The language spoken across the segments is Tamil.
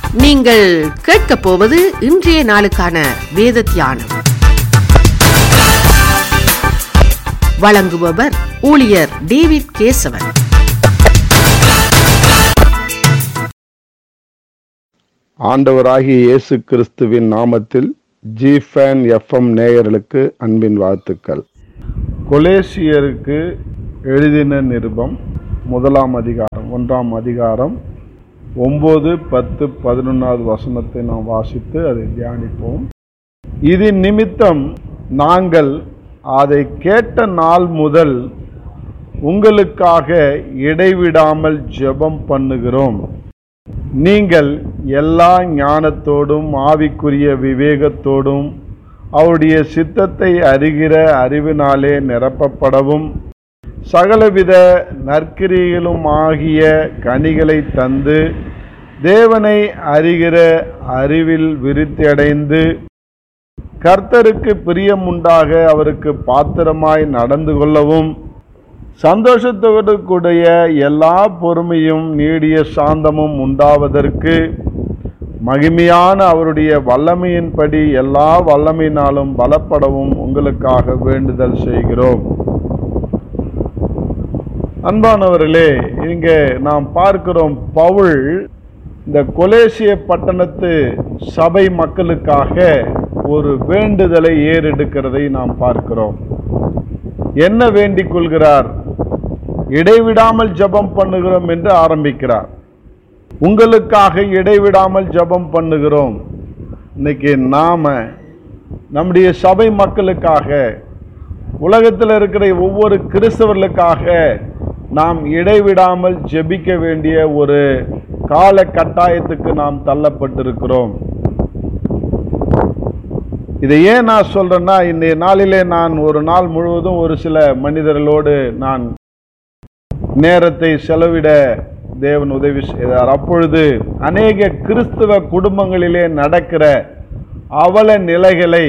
நீங்கள் கேட்கப் போவது இன்றைய நாளுக்கான வேத தியானம் வழங்குபவர் ஊழியர் டேவிட் கேசவன் ஆண்டவராகிய இயேசு கிறிஸ்துவின் நாமத்தில் ஜிஃபேன் எஃப்எம் நேயர்களுக்கு அன்பின் வாழ்த்துக்கள் கொலேசியருக்கு எழுதின நிருபம் முதலாம் அதிகாரம் ஒன்றாம் அதிகாரம் ஒன்பது பத்து பதினொன்றாவது வசனத்தை நாம் வாசித்து அதை தியானிப்போம் இது நிமித்தம் நாங்கள் அதை கேட்ட நாள் முதல் உங்களுக்காக இடைவிடாமல் ஜெபம் பண்ணுகிறோம் நீங்கள் எல்லா ஞானத்தோடும் ஆவிக்குரிய விவேகத்தோடும் அவருடைய சித்தத்தை அறிகிற அறிவினாலே நிரப்பப்படவும் சகலவித நற்கிரிகளும் ஆகிய கனிகளை தந்து தேவனை அறிகிற அறிவில் விருத்தியடைந்து கர்த்தருக்கு பிரியமுண்டாக அவருக்கு பாத்திரமாய் நடந்து கொள்ளவும் சந்தோஷத்தோடு கூடிய எல்லா பொறுமையும் நீடிய சாந்தமும் உண்டாவதற்கு மகிமையான அவருடைய வல்லமையின்படி எல்லா வல்லமையினாலும் பலப்படவும் உங்களுக்காக வேண்டுதல் செய்கிறோம் அன்பானவர்களே இங்கே நாம் பார்க்கிறோம் பவுல் இந்த கொலேசிய பட்டணத்து சபை மக்களுக்காக ஒரு வேண்டுதலை ஏறெடுக்கிறதை நாம் பார்க்கிறோம் என்ன வேண்டிக் கொள்கிறார் இடைவிடாமல் ஜெபம் பண்ணுகிறோம் என்று ஆரம்பிக்கிறார் உங்களுக்காக இடைவிடாமல் ஜெபம் பண்ணுகிறோம் இன்னைக்கு நாம நம்முடைய சபை மக்களுக்காக உலகத்தில் இருக்கிற ஒவ்வொரு கிறிஸ்தவர்களுக்காக நாம் இடைவிடாமல் ஜெபிக்க வேண்டிய ஒரு கால கட்டாயத்துக்கு நாம் தள்ளப்பட்டிருக்கிறோம் இதை ஏன் நான் சொல்றேன்னா இன்றைய நாளிலே நான் ஒரு நாள் முழுவதும் ஒரு சில மனிதர்களோடு நான் நேரத்தை செலவிட தேவன் உதவி செய்தார் அப்பொழுது அநேக கிறிஸ்துவ குடும்பங்களிலே நடக்கிற அவல நிலைகளை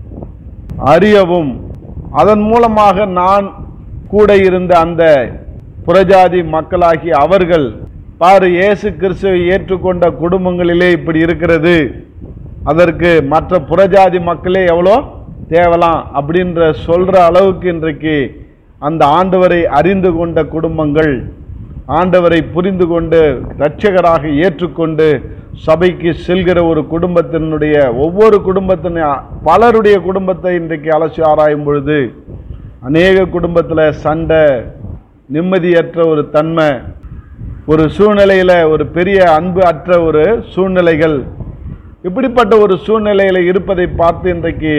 அறியவும் அதன் மூலமாக நான் கூட இருந்த அந்த புறஜாதி மக்களாகி அவர்கள் பாரு இயேசு கிறிஸ்துவை ஏற்றுக்கொண்ட குடும்பங்களிலே இப்படி இருக்கிறது அதற்கு மற்ற புறஜாதி மக்களே எவ்வளோ தேவலாம் அப்படின்ற சொல்ற அளவுக்கு இன்றைக்கு அந்த ஆண்டவரை அறிந்து கொண்ட குடும்பங்கள் ஆண்டவரை புரிந்து கொண்டு இரட்சகராக ஏற்றுக்கொண்டு சபைக்கு செல்கிற ஒரு குடும்பத்தினுடைய ஒவ்வொரு குடும்பத்தின் பலருடைய குடும்பத்தை இன்றைக்கு அலசி ஆராயும் பொழுது அநேக குடும்பத்தில் சண்டை நிம்மதியற்ற ஒரு தன்மை ஒரு சூழ்நிலையில் ஒரு பெரிய அன்பு அற்ற ஒரு சூழ்நிலைகள் இப்படிப்பட்ட ஒரு சூழ்நிலையில் இருப்பதை பார்த்து இன்றைக்கு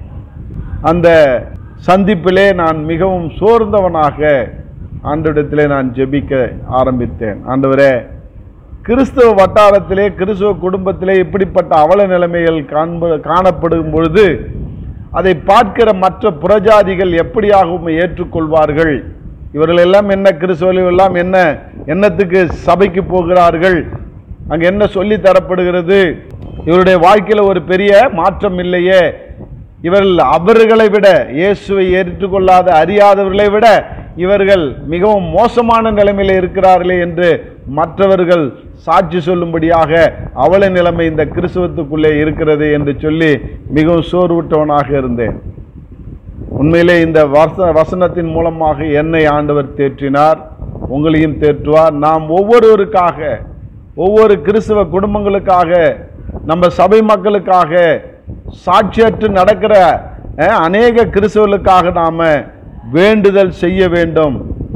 அந்த சந்திப்பிலே நான் மிகவும் சோர்ந்தவனாக ஆண்டவிடத்திலே நான் ஜெபிக்க ஆரம்பித்தேன் ஆண்டவரே கிறிஸ்துவ வட்டாரத்திலே கிறிஸ்துவ குடும்பத்திலே இப்படிப்பட்ட அவல நிலைமைகள் காண்ப காணப்படும் பொழுது அதை பார்க்கிற மற்ற புறஜாதிகள் எப்படியாகவும் ஏற்றுக்கொள்வார்கள் இவர்கள் எல்லாம் என்ன கிறிஸ்துவர்கள் எல்லாம் என்ன என்னத்துக்கு சபைக்கு போகிறார்கள் அங்க என்ன சொல்லி தரப்படுகிறது இவருடைய வாழ்க்கையில ஒரு பெரிய மாற்றம் இல்லையே இவர்கள் அவர்களை விட இயேசுவை ஏற்றுக்கொள்ளாத அறியாதவர்களை விட இவர்கள் மிகவும் மோசமான நிலைமையில் இருக்கிறார்களே என்று மற்றவர்கள் சாட்சி சொல்லும்படியாக அவல நிலைமை இந்த கிறிஸ்துவத்துக்குள்ளே இருக்கிறது என்று சொல்லி மிகவும் சோர்வுற்றவனாக இருந்தேன் உண்மையிலே இந்த வச வசனத்தின் மூலமாக என்னை ஆண்டவர் தேற்றினார் உங்களையும் தேற்றுவார் நாம் ஒவ்வொருவருக்காக ஒவ்வொரு கிறிஸ்தவ குடும்பங்களுக்காக நம்ம சபை மக்களுக்காக சாட்சியற்று நடக்கிற அஹ், அநேக கிறிஸ்தவர்களுக்காக நாம வேண்டுதல் செய்ய வேண்டும்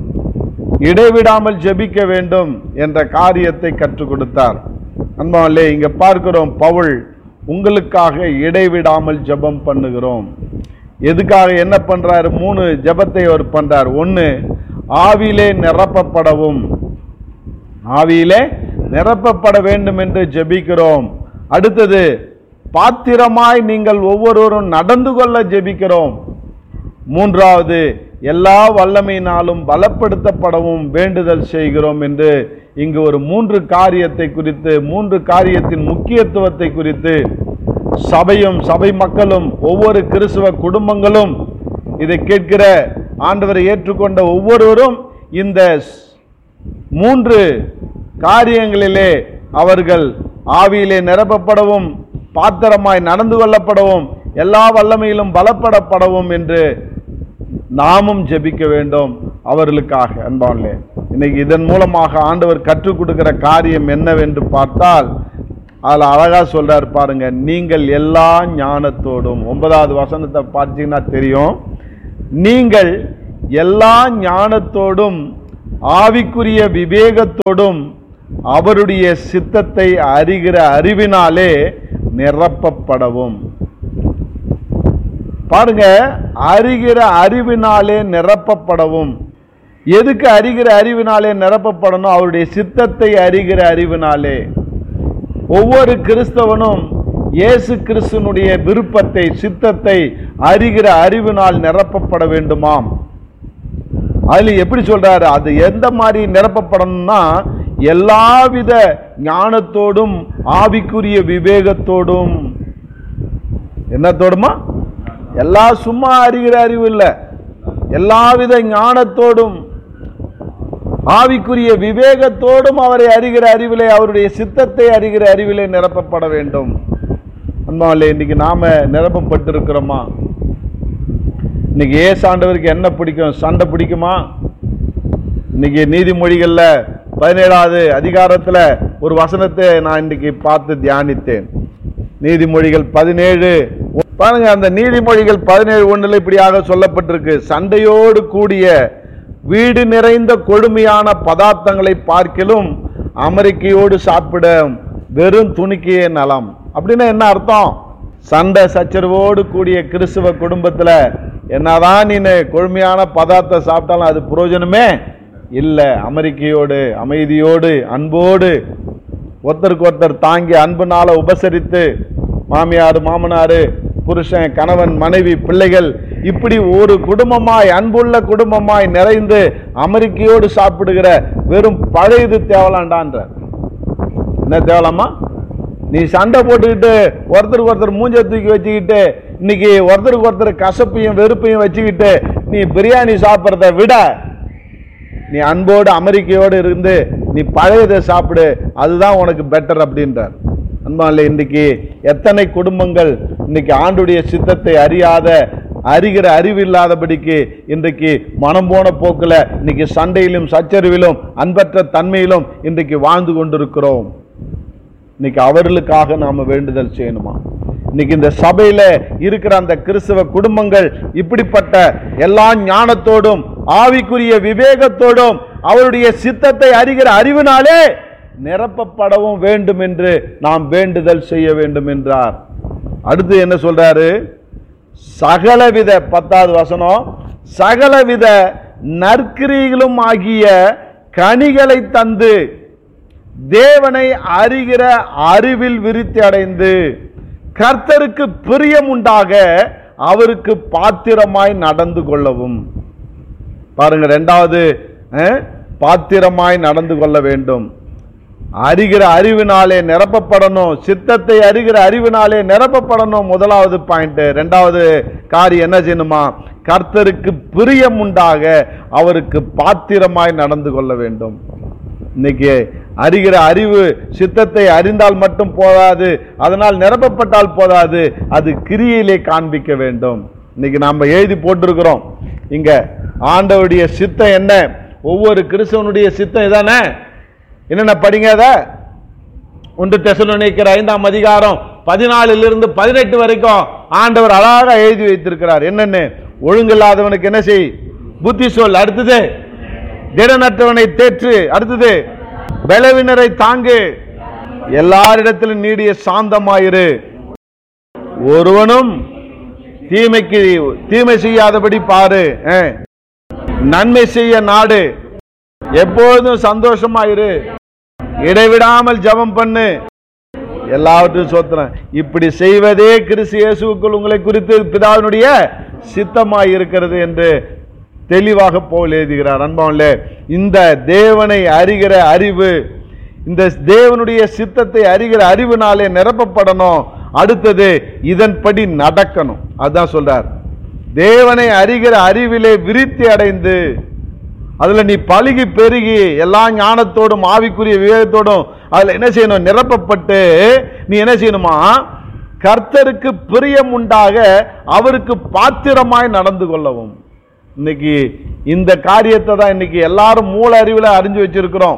இடைவிடாமல் ஜெபிக்க வேண்டும் என்ற காரியத்தை கற்றுக் கொடுத்தார் அன்பாலே இங்க பார்க்கிறோம் பவுல் உங்களுக்காக இடைவிடாமல் ஜெபம் பண்ணுகிறோம் எதுக்காக என்ன பண்றாரு மூணு ஜெபத்தை அவர் பண்றார் ஒன்னு ஆவியிலே நிரப்பப்படவும் ஆவியிலே நிரப்பப்பட வேண்டும் என்று ஜெபிக்கிறோம் அடுத்தது பாத்திரமாய் நீங்கள் ஒவ்வொருவரும் நடந்து கொள்ள ஜெபிக்கிறோம் மூன்றாவது எல்லா வல்லமையினாலும் பலப்படுத்தப்படவும் வேண்டுதல் செய்கிறோம் என்று இங்கு ஒரு மூன்று காரியத்தை குறித்து மூன்று காரியத்தின் முக்கியத்துவத்தை குறித்து சபையும் சபை மக்களும் ஒவ்வொரு கிறிஸ்துவ குடும்பங்களும் இதை கேட்கிற ஆண்டவரை ஏற்றுக்கொண்ட ஒவ்வொருவரும் இந்த ஸ்- மூன்று காரியங்களிலே அவர்கள் ஆவியிலே நிரப்பப்படவும் பாத்திரமாய் நடந்து கொள்ளப்படவும் எல்லா வல்லமையிலும் பலப்படப்படவும் என்று நாமும் ஜெபிக்க வேண்டும் அவர்களுக்காக அன்பான்லே இன்னைக்கு இதன் மூலமாக ஆண்டவர் கற்றுக் கொடுக்கிற காரியம் என்னவென்று பார்த்தால் அதில் அழகா சொல்றார் பாருங்க நீங்கள் எல்லா ஞானத்தோடும் ஒன்பதாவது வசனத்தை பார்த்தீங்கன்னா தெரியும் நீங்கள் எல்லா ஞானத்தோடும் ஆவிக்குரிய விவேகத்தோடும் அவருடைய சித்தத்தை அறிகிற அறிவினாலே நிரப்பப்படவும் பாருங்க அறிகிற அறிவினாலே நிரப்பப்படவும் எதுக்கு அறிகிற அறிவினாலே நிரப்பப்படணும் அவருடைய சித்தத்தை அறிகிற அறிவினாலே ஒவ்வொரு கிறிஸ்தவனும் இயேசு கிறிஸ்துனுடைய விருப்பத்தை சித்தத்தை அறிகிற அறிவினால் நிரப்பப்பட வேண்டுமாம் அதுல எப்படி சொல்றாரு அது எந்த மாதிரி நிரப்பப்படணும்னா எல்லாவித ஞானத்தோடும் ஆவிக்குரிய விவேகத்தோடும் என்னத்தோடுமா எல்லா சும்மா அறிகிற அறிவு இல்ல எல்லாவித ஞானத்தோடும் ஆவிக்குரிய விவேகத்தோடும் அவரை அறிகிற அறிவிலே அவருடைய சித்தத்தை அறிகிற அறிவிலே நிரப்பப்பட வேண்டும் அன்பாலே இன்னைக்கு நாம நிரப்பப்பட்டிருக்கிறோமா இன்னைக்கு ஏசு ஆண்டவருக்கு என்ன பிடிக்கும் சண்டை பிடிக்குமா இன்னைக்கு நீதிமொழிகள்ல பதினேழாவது அதிகாரத்துல ஒரு வசனத்தை நான் இன்னைக்கு பார்த்து தியானித்தேன் நீதிமொழிகள் பதினேழு பாருங்க அந்த நீதிமொழிகள் பதினேழு ஒண்ணுல இப்படியாக சொல்லப்பட்டிருக்கு சண்டையோடு கூடிய வீடு நிறைந்த கொழுமையான பதார்த்தங்களை பார்க்கிலும் அமெரிக்கையோடு சாப்பிட வெறும் துணிக்கையே நலம் அப்படின்னா என்ன அர்த்தம் சண்டை சச்சரவோடு கூடிய கிறிஸ்துவ குடும்பத்துல என்னதான் நீ கொழுமையான பதார்த்தம் சாப்பிட்டாலும் அது பிரயோஜனமே இல்லை அமெரிக்கையோடு அமைதியோடு அன்போடு ஒருத்தருக்கு ஒருத்தர் தாங்கி அன்புனால உபசரித்து மாமியார் மாமனார் புருஷன் கணவன் மனைவி பிள்ளைகள் இப்படி ஒரு குடும்பமாய் அன்புள்ள குடும்பமாய் நிறைந்து அமெரிக்கையோடு சாப்பிடுகிற வெறும் பழையது தேவலாண்டான்ற என்ன தேவலாமா நீ சண்டை போட்டுக்கிட்டு ஒருத்தருக்கு ஒருத்தர் மூஞ்ச தூக்கி வச்சுக்கிட்டு இன்னைக்கு ஒருத்தருக்கு ஒருத்தர் கசப்பையும் வெறுப்பையும் வச்சுக்கிட்டு நீ பிரியாணி சாப்பிட்றத விட நீ அன்போடு அமெரிக்கையோடு இருந்து நீ பழையதை சாப்பிடு அதுதான் உனக்கு பெட்டர் அப்படின்றார் அன்பான்ல இன்னைக்கு எத்தனை குடும்பங்கள் இன்னைக்கு ஆண்டுடைய சித்தத்தை அறியாத அறிகிற அறிவு இல்லாதபடிக்கு இன்றைக்கு மனம் போன போக்குல இன்னைக்கு சண்டையிலும் சச்சரவிலும் அன்பற்ற தன்மையிலும் இன்றைக்கு வாழ்ந்து கொண்டிருக்கிறோம் இன்னைக்கு அவர்களுக்காக நாம வேண்டுதல் செய்யணுமா இன்னைக்கு இந்த சபையில இருக்கிற அந்த கிறிஸ்தவ குடும்பங்கள் இப்படிப்பட்ட எல்லா ஞானத்தோடும் ஆவிக்குரிய விவேகத்தோடும் அவருடைய சித்தத்தை அறிகிற அறிவினாலே நிரப்பப்படவும் வேண்டும் என்று நாம் வேண்டுதல் செய்ய வேண்டும் என்றார் அடுத்து என்ன சொல்றாரு சகலவித பத்தாவது வசனம் சகலவித நற்கிரிகளும் ஆகிய கனிகளை தந்து தேவனை அறிகிற அறிவில் விருத்தி அடைந்து கர்த்தருக்கு பிரியம் உண்டாக அவருக்கு பாத்திரமாய் நடந்து கொள்ளவும் பாருங்க ரெண்டாவது அஹ், பாத்திரமாய் நடந்து கொள்ள வேண்டும் அறிகிற அறிவினாலே நிரப்பப்படணும் சித்தத்தை அறிகிற அறிவினாலே நிரப்பப்படணும் முதலாவது பாயிண்ட் ரெண்டாவது காரியம் என்ன செய்யணுமா கர்த்தருக்கு பிரியம் உண்டாக அவருக்கு பாத்திரமாய் நடந்து கொள்ள வேண்டும் இன்னைக்கு அறிகிற அறிவு சித்தத்தை அறிந்தால் மட்டும் போதாது அதனால் நிரப்பப்பட்டால் போதாது அது கிரியிலே காண்பிக்க வேண்டும் இன்னைக்கு நாம எழுதி போட்டிருக்கிறோம் இங்க ஆண்டவருடைய சித்தம் என்ன ஒவ்வொரு கிறிஸ்தவனுடைய சித்தம் இதானே என்னென்ன படிங்க அத ஒன்று தெசலோனிக்கர் ஐந்தாம் அதிகாரம் பதினாலிலிருந்து பதினெட்டு வரைக்கும் ஆண்டவர் அழகாக எழுதி வைத்திருக்கிறார் என்னன்னு ஒழுங்கில்லாதவனுக்கு என்ன செய் புத்தி சொல் அடுத்தது திடனற்றவனை தேற்று அடுத்தது பலவினரை தாங்கு எல்லாரிடத்திலும் நீடிய சாந்தமாயிரு ஒருவனும் தீமைக்கு தீமை செய்யாதபடி பாரு அஹ். நன்மை செய்ய நாடு எப்பொழுதும் சந்தோஷமாயிரு இடைவிடாமல் ஜெபம் பண்ணு எல்லாவற்றையும் சோத்திரம் இப்படி செய்வதே கிறிஸ்து இயேசுக்குள் உங்களை குறித்து பிதாவினுடைய சித்தமாய் இருக்கிறது என்று தெளிவாக போல் எழுதுகிறார் அன்பாவிலே இந்த தேவனை அறிகிற அறிவு இந்த தேவனுடைய சித்தத்தை அறிகிற அறிவினாலே நிரப்பப்படணும் அடுத்தது இதன்படி நடக்கணும் அதான் சொல்றார் தேவனை அறிகிற அறிவிலே விருத்தி அடைந்து அதுல நீ பழுகி பெருகி எல்லா ஞானத்தோடும் ஆவிக்குரிய விவேகத்தோடும் அதுல என்ன செய்யணும் நிரப்பப்பட்டு நீ என்ன செய்யணுமா கர்த்தருக்கு பிரியம் உண்டாக அவருக்கு பாத்திரமாய் நடந்து கொள்ளவும் இன்னைக்கு இந்த காரியத்தை தான் இன்னைக்கு எல்லாரும் மூல அறிவுல அறிஞ்சு வச்சிருக்கிறோம்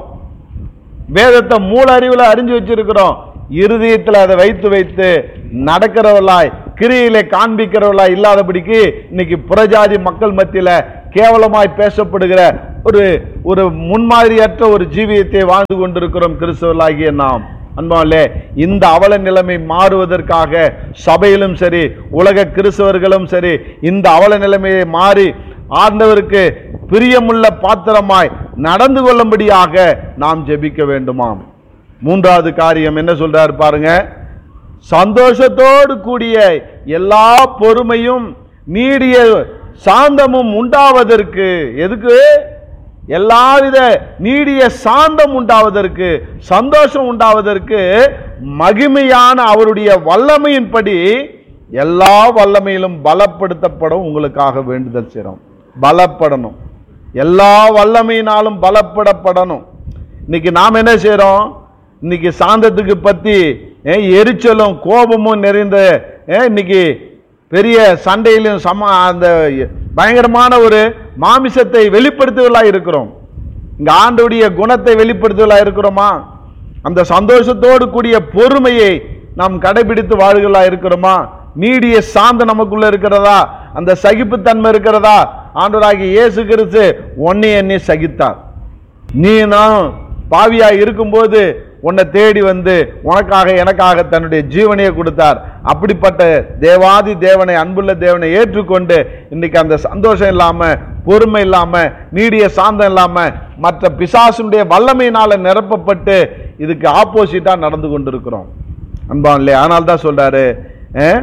வேதத்தை மூல அறிவுல அறிஞ்சு வச்சிருக்கிறோம் இருதயத்தில் அதை வைத்து வைத்து நடக்கிறவர்களாய் கிரியிலே காண்பிக்கிறவர்களாய் இல்லாதபடிக்கு இன்னைக்கு புறஜாதி மக்கள் மத்தியில கேவலமாய் பேசப்படுகிற ஒரு ஒரு முன்மாதிரியற்ற ஒரு ஜீவியத்தை வாழ்ந்து கொண்டிருக்கிறோம் கிறிஸ்தவர்களாகிய நாம் அன்பாலே இந்த அவல நிலைமை மாறுவதற்காக சபையிலும் சரி உலக கிறிஸ்தவர்களும் சரி இந்த அவல நிலைமையை மாறி ஆண்டவருக்கு பிரியமுள்ள பாத்திரமாய் நடந்து கொள்ளும்படியாக நாம் ஜெபிக்க வேண்டுமாம் மூன்றாவது காரியம் என்ன சொல்றாரு பாருங்க சந்தோஷத்தோடு கூடிய எல்லா பொறுமையும் நீடிய சாந்தமும் உண்டாவதற்கு எதுக்கு எல்லாவித நீடிய சாந்தம் உண்டாவதற்கு சந்தோஷம் உண்டாவதற்கு மகிமையான அவருடைய வல்லமையின்படி எல்லா வல்லமையிலும் பலப்படுத்தப்படும் உங்களுக்காக வேண்டுதல் செய்கிறோம் பலப்படணும் எல்லா வல்லமையினாலும் பலப்படப்படணும் இன்னைக்கு நாம் என்ன செய்றோம் இன்னைக்கு சாந்தத்துக்கு பத்தி ஏ, எரிச்சலும் கோபமும் நிறைந்த ஏ, இன்னைக்கு பெரிய சண்டையிலும் சம அந்த பயங்கரமான ஒரு மாமிசத்தை வெளிப்படுத்துவதா இருக்கிறோம் இங்க ஆண்டுடைய குணத்தை வெளிப்படுத்துவதா இருக்கிறோமா அந்த சந்தோஷத்தோடு கூடிய பொறுமையை நாம் கடைபிடித்து வாழ்களா இருக்கிறோமா நீடிய சாந்த நமக்குள்ள இருக்கிறதா அந்த சகிப்புத்தன்மை இருக்கிறதா ஆண்டவராகிய இயேசு கிறிஸ்து ஒன்னே எண்ணி சகித்தார் நீ நான் பாவியா இருக்கும்போது உன்னை தேடி வந்து உனக்காக எனக்காக தன்னுடைய ஜீவனையை கொடுத்தார் அப்படிப்பட்ட தேவாதி தேவனை அன்புள்ள தேவனை ஏற்றுக்கொண்டு இன்னைக்கு அந்த சந்தோஷம் இல்லாம பொறுமை இல்லாம நீடிய சாந்தம் இல்லாம மற்ற பிசாசுடைய வல்லமையினால நிரப்பப்பட்டு இதுக்கு ஆப்போசிட்டா நடந்து கொண்டிருக்கிறோம் அன்பான்லே ஆனால் தான் சொல்றாரு அஹ்,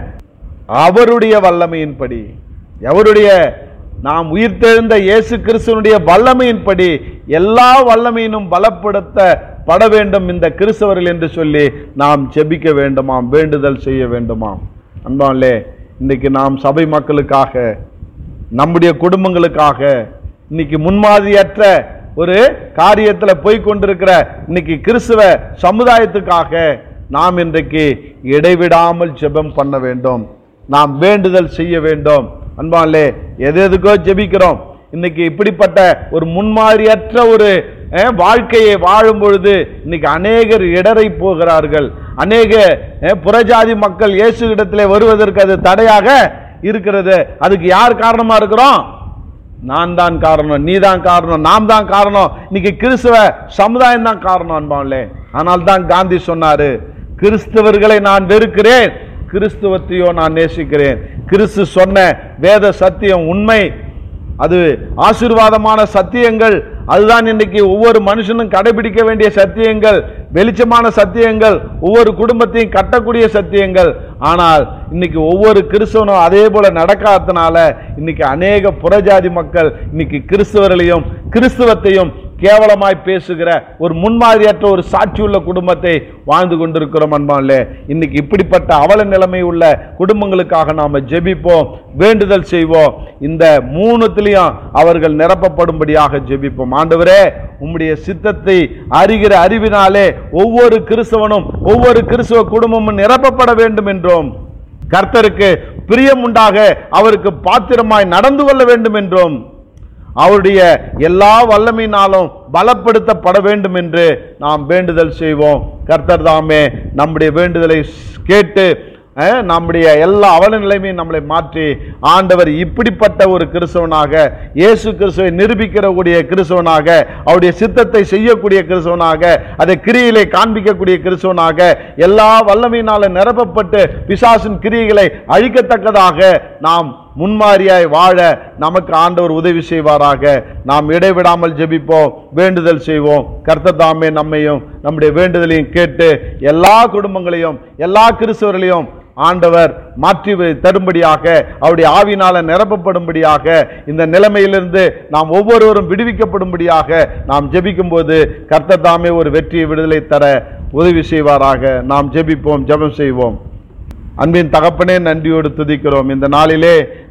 அவருடைய வல்லமையின்படி எவருடைய நாம் உயிர்த்தெழுந்த இயேசு கிறிஸ்துவனுடைய வல்லமையின்படி எல்லா வல்லமையினும் பலப்படுத்தப்பட வேண்டும் இந்த கிறிஸ்தவர்கள் என்று சொல்லி நாம் ஜெபிக்க வேண்டுமாம் வேண்டுதல் செய்ய வேண்டுமாம் அன்பான்லே இன்னைக்கு நாம் சபை மக்களுக்காக நம்முடைய குடும்பங்களுக்காக இன்னைக்கு முன்மாதிரியற்ற ஒரு காரியத்துல போய் கொண்டிருக்கிற இன்னைக்கு கிறிஸ்துவ சமுதாயத்துக்காக நாம் இன்றைக்கு இடைவிடாமல் ஜெபம் பண்ண வேண்டும் நாம் வேண்டுதல் செய்ய வேண்டும் அன்பாலே எது எதுக்கோ ஜெபிக்கிறோம் இன்னைக்கு இப்படிப்பட்ட ஒரு முன்மாதிரியற்ற ஒரு அஹ், வாழ்க்கையை வாழும் பொழுது இன்னைக்கு அநேகர் இடரை போகிறார்கள் அநேக அஹ், புறஜாதி மக்கள் இயேசு இடத்திலே வருவதற்கு அது தடையாக இருக்கிறது அதுக்கு யார் காரணமா இருக்கிறோம் நான் தான் காரணம் நீ தான் காரணம் நாம் தான் காரணம் இன்னைக்கு கிறிஸ்துவ சமுதாயம் தான் காரணம் அன்பான்லே ஆனால் தான் காந்தி சொன்னாரு கிறிஸ்தவர்களை நான் வெறுக்கிறேன் கிறிஸ்துவத்தையோ நான் நேசிக்கிறேன் கிறிஸ்து சொன்ன வேத சத்தியம் உண்மை அது ஆசீர்வாதமான சத்தியங்கள் அதுதான் இன்னைக்கு ஒவ்வொரு மனுஷனும் கடைபிடிக்க வேண்டிய சத்தியங்கள் வெளிச்சமான சத்தியங்கள் ஒவ்வொரு குடும்பத்தையும் கட்டக்கூடிய சத்தியங்கள் ஆனால் இன்னைக்கு ஒவ்வொரு கிறிஸ்தவனும் அதே போல நடக்காதனால இன்னைக்கு அநேக புறஜாதி மக்கள் இன்னைக்கு கிறிஸ்தவர்களையும் கிறிஸ்துவத்தையும் கேவலமாய் பேசுகிற ஒரு முன்மாதிரியற்ற ஒரு சாட்சியுள்ள குடும்பத்தை வாழ்ந்து கொண்டிருக்கிறோம் அன்பான்லே இன்னைக்கு இப்படிப்பட்ட அவல நிலைமை உள்ள குடும்பங்களுக்காக நாம ஜெபிப்போம் வேண்டுதல் செய்வோம் இந்த மூணுத்திலையும் அவர்கள் நிரப்பப்படும்படியாக ஜெபிப்போம் ஆண்டவரே உம்முடைய சித்தத்தை அறிகிற அறிவினாலே ஒவ்வொரு கிறிஸ்தவனும் ஒவ்வொரு கிறிஸ்தவ குடும்பமும் நிரப்பப்பட வேண்டும் என்றும் கர்த்தருக்கு பிரியம் உண்டாக அவருக்கு பாத்திரமாய் நடந்து கொள்ள வேண்டும் என்றும் அவருடைய எல்லா வல்லமையினாலும் பலப்படுத்தப்பட வேண்டும் என்று நாம் வேண்டுதல் செய்வோம் கர்த்தர் தாமே நம்முடைய வேண்டுதலை கேட்டு அஹ், நம்முடைய எல்லா அவல நிலைமையும் நம்மளை மாற்றி ஆண்டவர் இப்படிப்பட்ட ஒரு கிறிஸ்தவனாக இயேசு கிறிஸ்துவை நிரூபிக்கிறக்கூடிய கிறிஸ்தவனாக அவருடைய சித்தத்தை செய்யக்கூடிய கிறிஸ்தவனாக அதை கிரியிலே காண்பிக்கக்கூடிய கிறிஸ்தவனாக எல்லா வல்லமையினால நிரப்பப்பட்டு பிசாசின் கிரியைகளை அழிக்கத்தக்கதாக நாம் முன்மாறியாய் வாழ நமக்கு ஆண்டவர் உதவி செய்வாராக நாம் இடைவிடாமல் ஜெபிப்போம் வேண்டுதல் செய்வோம் கர்த்தர் தாமே நம்மையும் நம்முடைய வேண்டுதலையும் கேட்டு எல்லா குடும்பங்களையும் எல்லா கிறிஸ்தவர்களையும் ஆண்டவர் மாற்றி வை- தரும்படியாக அவருடைய ஆவினால நிரப்பப்படும்படியாக இந்த நிலைமையிலிருந்து நாம் ஒவ்வொருவரும் விடுவிக்கப்படும்படியாக நாம் ஜெபிக்கும்போது கர்த்தர் தாமே ஒரு வெற்றியை விடுதலை தர உதவி செய்வாராக நாம் ஜெபிப்போம் ஜெபம் செய்வோம் அன்பின் தகப்பனே நன்றியோடு துதிக்கிறோம் இந்த நாளிலே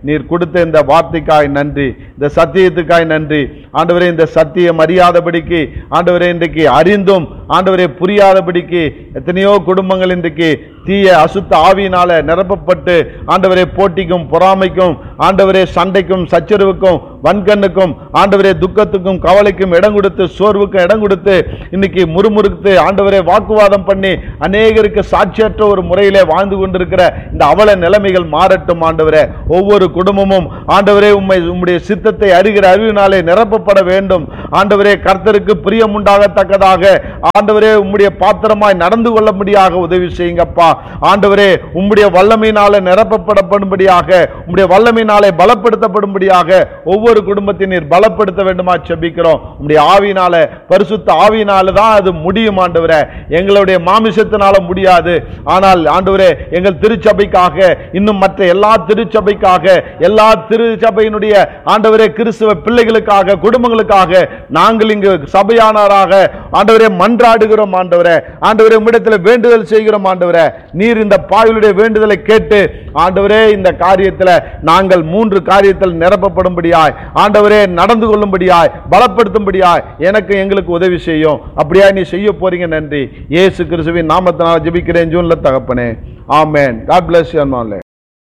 நீர் கொடுத்த இந்த வார்த்தைக்காய் நன்றி இந்த சத்தியத்துக்காய் நன்றி ஆண்டவரே இந்த சத்தியம் அறியாதபடிக்கு ஆண்டவரே இன்றைக்கு அறிந்தும் ஆண்டவரே புரியாதபடிக்கு எத்தனையோ குடும்பங்கள் இன்றைக்கு தீய அசுத்த ஆவியினால நிரப்பப்பட்டு ஆண்டவரே போட்டிக்கும் பொறாமைக்கும் ஆண்டவரே சண்டைக்கும் சச்சரவுக்கும் வன்கண்ணுக்கும் ஆண்டவரே துக்கத்துக்கும் கவலைக்கும் இடம் கொடுத்து சோர்வுக்கும் இடம் கொடுத்து இன்னைக்கு முறுமுறுத்து ஆண்டவரே வாக்குவாதம் பண்ணி அநேகருக்கு சாட்சியற்ற ஒரு முறையிலே வாழ்ந்து கொண்டிருக்கிற இந்த அவல நிலைமைகள் மாறட்டும் ஆண்டவரே ஒவ்வொரு குடும்பமும் ஆண்டவரே உம்மை உம்முடைய சித்தத்தை அறிகிற அறிவினாலே நிரப்பப்பட வேண்டும் ஆண்டவரே கர்த்தருக்கு பிரியம் உண்டாகத்தக்கதாக ஆண்டவரே உம்முடைய பாத்திரமாய் நடந்து கொள்ளும்படியாக உதவி செய்யுங்கப்பா ஆண்டவரே உம்முடைய வல்லமையினால நிரப்பப்படப்படும்படியாக உம்முடைய வல்லமையினாலே பலப்படுத்தப்படும்படியாக ஒவ்வொரு குடும்பத்தினர் பலப்படுத்த வேண்டுமா செபிக்கிறோம் உம்முடைய ஆவியினால பரிசுத்த ஆவியினால தான் அது முடியும் ஆண்டவரே எங்களுடைய மாமிசத்தினால முடியாது ஆனால் ஆண்டவரே எங்கள் திருச்சபைக்காக இன்னும் மற்ற எல்லா திருச்சபைக்காக எல்லா திருச்சபையினுடைய ஆண்டவரே கிறிஸ்துவ பிள்ளைகளுக்காக குடும்பங்களுக்காக நாங்கள் இங்கு சபையானவராக ஆண்டவரே மன்றாடுகிறோம் ஆண்டவரே ஆண்டவரே உம்மிடத்தில் வேண்டுதல் செய்கிறோம் ஆண்டவரே நீர் இந்த பாவிலுடைய வேண்டுதலை கேட்டு ஆண்டவரே இந்த காரியத்தில் நாங்கள் மூன்று காரியத்தில் நிரப்பப்படும்படியாய் ஆண்டவரே நடந்து கொள்ளும்படியாய் பலப்படுத்தும்படியாய் எனக்கு எங்களுக்கு உதவி செய்யும் அப்படியா நீ செய்ய போறீங்க நன்றி இயேசு கிறிஸ்துவின் நாமத்தினால் ஜெபிக்கிறேன் ஜூன்ல தகப்பனே ஆமென் காட் பிளஸ் யூ